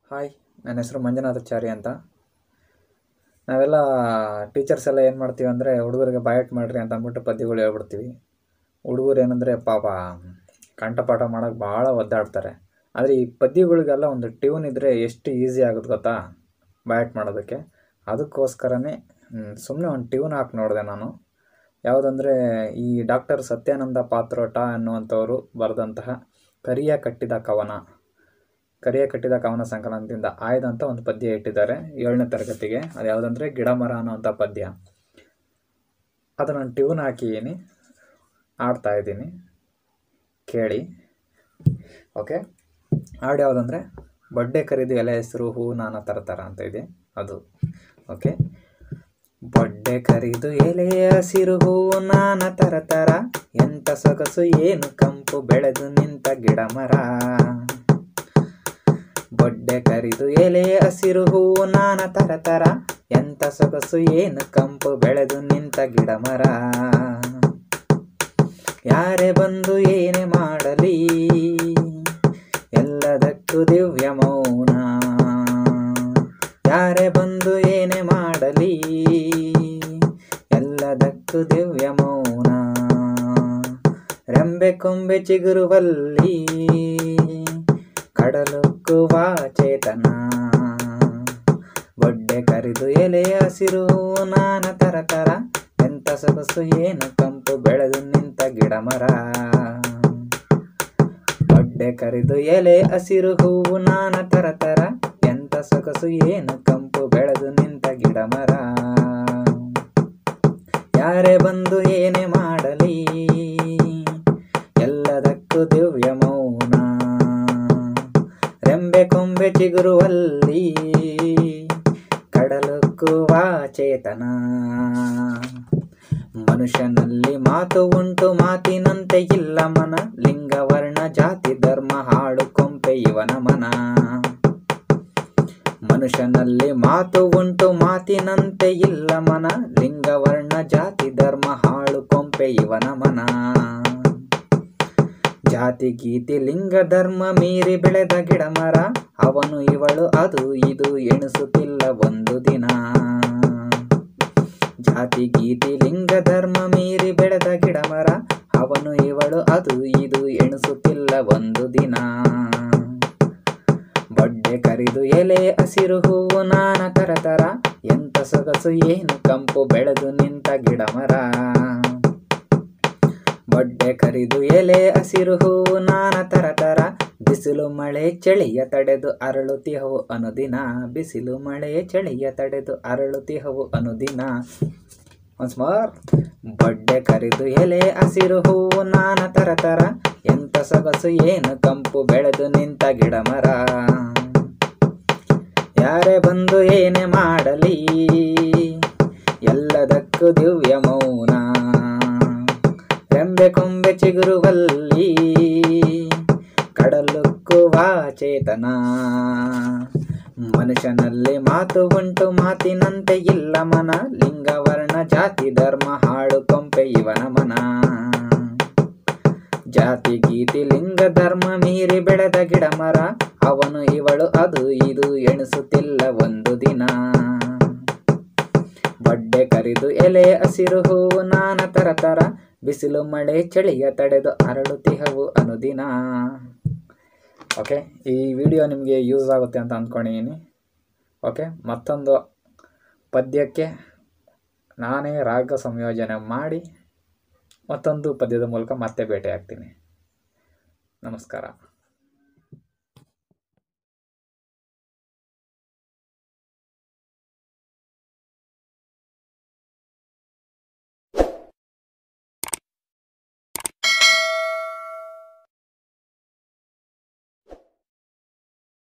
hi ನನ್ನ ಹೆಸರು ಮಂಜುನಾಥಾಚಾರಿ ಅಂತ ನಾವೆಲ್ಲ ಟೀಚರ್ಸ್ ಎಲ್ಲ ಏನು ಮಾಡ್ತೀವಿ ಅಂದರೆ ಹುಡುಗರಿಗೆ ಬಯಟ್ ಮಾಡಿರಿ ಅಂತ ಅಂದ್ಬಿಟ್ಟು ಪದ್ಯಗಳು ಹೇಳ್ಬಿಡ್ತೀವಿ ಹುಡುಗರು ಏನಂದರೆ ಪಾಪ ಕಂಠಪಾಠ ಮಾಡೋಕ್ಕೆ ಭಾಳ ಒದ್ದಾಡ್ತಾರೆ ಆದರೆ ಈ ಪದ್ಯಗಳಿಗೆಲ್ಲ ಒಂದು ಟ್ಯೂನ್ ಇದ್ದರೆ ಎಷ್ಟು ಈಸಿ ಆಗುತ್ತೆ ಗೊತ್ತಾ ಬಯಟ್ ಮಾಡೋದಕ್ಕೆ ಅದಕ್ಕೋಸ್ಕರನೇ ಸುಮ್ಮನೆ ಒಂದು ಟ್ಯೂನ್ ಹಾಕಿ ನೋಡಿದೆ ನಾನು ಯಾವುದಂದರೆ ಈ ಡಾಕ್ಟರ್ ಸತ್ಯಾನಂದ ಪಾತ್ರೋಟ ಅನ್ನುವಂಥವರು ಬರೆದಂತಹ ಕರಿಯ ಕಟ್ಟಿದ ಕವನ ಕರಿಯ ಕಟ್ಟಿದ ಕವನ ಸಂಕಲನದಿಂದ ಆಯ್ದಂತ ಒಂದು ಪದ್ಯ ಇಟ್ಟಿದ್ದಾರೆ ಏಳನೇ ತರಗತಿಗೆ ಅದು ಯಾವುದಂದರೆ ಗಿಡ ಮರ ಅನ್ನೋವಂಥ ಪದ್ಯ ಅದು ನಾನು ಟ್ಯೂನ್ ಹಾಕಿದ್ದೀನಿ ಆಡ್ತಾ ಇದ್ದೀನಿ ಕೇಳಿ ಓಕೆ ಹಾಡು ಯಾವುದಂದರೆ ಬಡ್ಡೆ ಕರಿದು ಎಲೆ ಹೆಸರು ಹೂ ನಾನಾ ಥರ ಥರ ಅಂತ ಇದೆ ಅದು ಓಕೆ ಬಡ್ಡೆ ಕರಿದು ಎಲೆ ಹಸಿರು ಹೂ ನಾನಾ ಥರ ಥರ ಎಂಥ ಸೊಗಸು ಏನು ಕಂಪು ಬೆಳೆದು ನಿಂತ ಗಿಡ ಮರ ಬೊಡ್ಡೆ ಕರಿದು ಎಲೆ ಹಸಿರು ಹೂವು ನಾನ ತರ ತರ ಎಂತ ಸೊಗಸು ಏನು ಕಂಪು ಬೆಳೆದು ನಿಂತ ಗಿಡ ಮರ ಯಾರೇ ಬಂದು ಏನೇ ಮಾಡಲಿ ಎಲ್ಲದಕ್ಕೂ ದಿವ್ಯ ಮೌನ ಯಾರೇ ಬಂದು ಏನೇ ಮಾಡಲಿ ಎಲ್ಲದಕ್ಕೂ ದಿವ್ಯ ಮೌನ ರೆಂಬೆ ಕೊಂಬೆ ಚಿಗುರುವಲ್ಲಿ ಕಡಲುಕ್ಕುವ ಚೇತನ ಬೊಡ್ಡೆ ಕರಿದು ಎಲೆ ಹಸಿರು ನಾನ ತರ ತರ ಎಂತ ಸೊಗಸು ಏನು ಕಂಪು ಬೆಳೆದು ನಿಂತ ಗಿಡ ಮರ ಬೊಡ್ಡೆ ಕರಿದು ಎಲೆ ಹಸಿರು ಹೂವು ನಾನ ತರ ತರ ಎಂತ ಸೊಗಸು ಏನು ಕಂಪು ಬೆಳೆದು ನಿಂತ ಗಿಡ ಮರ ಯಾರೇ ಬಂದು ಏನೇ ಮಾಡಲಿ ಎಲ್ಲದಕ್ಕೂ ದಿವ್ಯ ಮೌನ ರೆಂಬೆ ಕೊಂಬೆ ಚಿಗುರುವಲ್ಲಿ ಕಡಲುಕ್ಕುವ ಚೇತನ ಮನುಷ್ಯನಲ್ಲಿ ಮಾತು ಉಂಟು ಮಾತಿನಂತೆ ಇಲ್ಲ ಮನ ಲಿಂಗ ವರ್ಣ ಜಾತಿ ಧರ್ಮ ಹಾಡು ಕೊಂಪೆ ಇವನ ಮನ ಮನುಷ್ಯನಲ್ಲಿ ಮಾತು ಉಂಟು ಮಾತಿನಂತೆ ಇಲ್ಲ ಮನ ಲಿಂಗ ವರ್ಣ ಜಾತಿ ಧರ್ಮ ಹಾಳು ಕೊಂಪೆ ಇವನ ಮನ ಜಾತಿ ಗೀತಿ ಲಿಂಗ ಧರ್ಮ ಮೀರಿ ಬೆಳೆದ ಗಿಡ ಮರ ಅವನು ಇವಳು ಅದು ಇದು ಎಣಿಸುತ್ತಿಲ್ಲ ಒಂದು ದಿನ ಜಾತಿ ಗೀತಿ ಲಿಂಗ ಧರ್ಮ ಮೀರಿ ಬೆಳೆದ ಗಿಡ ಮರ ಅವನು ಇವಳು ಅದು ಇದು ಎಣಿಸುತ್ತಿಲ್ಲ ಒಂದು ದಿನ ಬಡ್ಡೆ ಕರಿದು ಎಲೆ ಹಸಿರು ಹೂವು ನಾನ ತರ ತರ ಎಂತ ಸೊಗಸು ಏನು ಕಂಪು ಬೆಳೆದು ನಿಂತ ಗಿಡ ಮರ ಬೊಡ್ಡೆ ಕರಿದು ಎಲೆ ಹಸಿರು ಹೂವು ನಾನ ತರ ತರ ಬಿಸಿಲು ಮಳೆ ಚಳಿಯ ತಡೆದು ಅರಳುತಿಹವು ಅನುದಿನ ಬಿಸಿಲು ಮಳೆ ಚಳಿಯ ತಡೆದು ಅರಳುತಿಹವು ಅನುದಿನ ಒನ್ಸ್ ಮೋರ್ ಬೊಡ್ಡೆ ಕರಿದು ಎಲೆ ಹಸಿರು ಹೂವು ನಾನ ತರ ತರ ಎಂತ ಸೊಗಸು ಏನು ಕಂಪು ಬೆಳೆದು ನಿಂತ ಗಿಡ ಮರ ಯಾರೇ ಬಂದು ಏನೇ ಮಾಡಲಿ ಎಲ್ಲದಕ್ಕೂ ದಿವ್ಯ ಮೌನ ರೆಂಬೆ ಕೊಂಬೆ ಚಿಗುರುವಲ್ಲಿ ಕಡಲುಕ್ಕುವ ಚೇತನ ಮನುಷ್ಯನಲ್ಲಿ ಮಾತು ಉಂಟು ಮಾತಿನಂತೆ ಇಲ್ಲ ಮನ ಲಿಂಗ ವರ್ಣ ಜಾತಿ ಧರ್ಮ ಹಾಡು ಕೊಂಪೆ ಇವನ ಮನ ಜಾತಿ ಗೀತಿ ಲಿಂಗ ಧರ್ಮ ಮೀರಿ ಬೆಳೆದ ಗಿಡ ಮರ ಅವನು ಇವಳು ಅದು ಇದು ಎಣಿಸುತ್ತಿಲ್ಲ ಒಂದು ದಿನ ಬಡ್ಡೆ ಕರಿದು ಎಲೆ ಹಸಿರು ಹೂವು ನಾನ ತರ ತರ ಬಿಸಿಲು ಮಳೆ ಚಳಿಯ ತಡೆದು ಅರಳುತಿಹವು ಅನುದಿನ ಓಕೆ ಈ ವಿಡಿಯೋ ನಿಮಗೆ ಯೂಸ್ ಆಗುತ್ತೆ ಅಂತ ಅಂದ್ಕೊಂಡಿದ್ದೀನಿ ಓಕೆ ಮತ್ತೊಂದು ಪದ್ಯಕ್ಕೆ ನಾನೇ ರಾಗ ಸಂಯೋಜನೆ ಮಾಡಿ ಮತ್ತೊಂದು ಪದ್ಯದ ಮೂಲಕ ಮತ್ತೆ ಭೇಟಿ ಆಗ್ತೀನಿ ನಮಸ್ಕಾರ